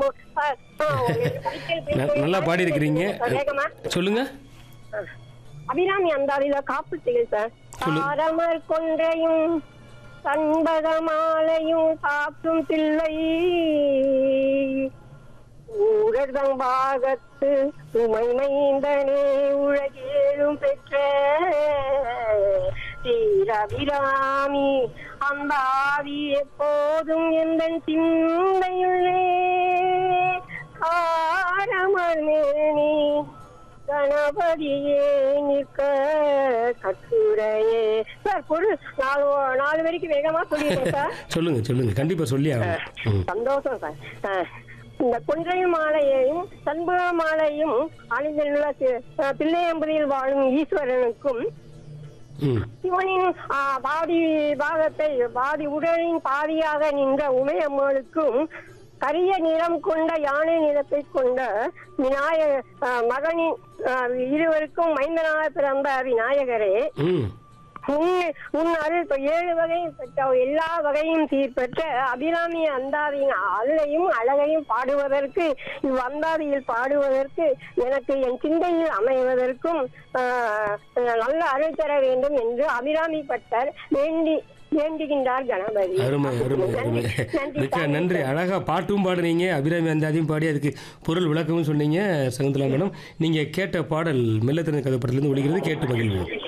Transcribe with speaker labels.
Speaker 1: ஆ, ஆ, எனக்கு பிடிச்ச
Speaker 2: ந- நல்லா பாடி இருக்கிறீங்க
Speaker 1: வேகமா
Speaker 2: சொல்லுங்க
Speaker 1: அபிராமி அந்தாதியில காப்புத்திகள் சார்
Speaker 2: சொல்லு.
Speaker 1: தாரமர் கொன்றையும் சண்பக மாலையும் சாற்றும் பிள்ளை ஊரதம் பாகத்து உமை மைந்தனே உலகேழும் பெற்ற தீரபிராமி அந்தாதி எப்போதும் எந்த சிந்தையுள்ளே காரமர் மேனி கணபதியே நிற்க கட்டுரையே சார் பொருள் நாலு நாலு வரைக்கும் வேகமா சொல்லிடுறேன் சார்
Speaker 2: சொல்லுங்க சொல்லுங்க கண்டிப்பா சொல்லி ஆகணும் ம்.
Speaker 1: சந்தோஷம் சார் ஆ, இந்த கொன்றை மாலையையும் சண்பக மாலையும் அணிந்துள்ள சி- ஆ, பிள்ளையம்பதியில் வாழும் ஈஸ்வரனுக்கும்
Speaker 2: ம்
Speaker 1: சிவனின் ஆ, பாதி பாகத்தை பாதி உடலின் பாதியாக நின்ற உமையம்மனுக்கும் கரிய நிறம் கொண்ட யானை நிறத்தை கொண்ட விநாயக ஆ, மகனின் ஆ, இருவருக்கும் மைந்தனாக பிறந்த விநாயகரே
Speaker 2: ம்
Speaker 1: உன் உன் அருள் இப்ப ஏழு வகையும் பெற்ற எல்லா வகையும் சீர்பெற்ற அபிராமி அந்தாதியின் அருளையும் அழகையும் பாடுவதற்கு இவ்வந்தாதியில் பாடுவதற்கு எனக்கு என் சிந்தையில் அமைவதற்கும் ஆஹ், நல்ல அருள் தர வேண்டும் என்று அபிராமி பட்டர் வேண்டி வேண்டுகின்றார் கணபதி
Speaker 2: அருமை அருமை அருமை
Speaker 1: நன்றி
Speaker 2: மிக்க நன்றி அழகா பாட்டும் பாடுறீங்க அபிராமி அந்தாதியும் பாடி அதுக்கு பொருள் விளக்கமும் சொன்னீங்க சகுந்தலா மேடம் நீங்க கேட்ட பாடல் மெல்லத்திறன் கதைப்படத்திலிருந்து ஒழிக்கிறது கேட்டு மகிழ்வோம்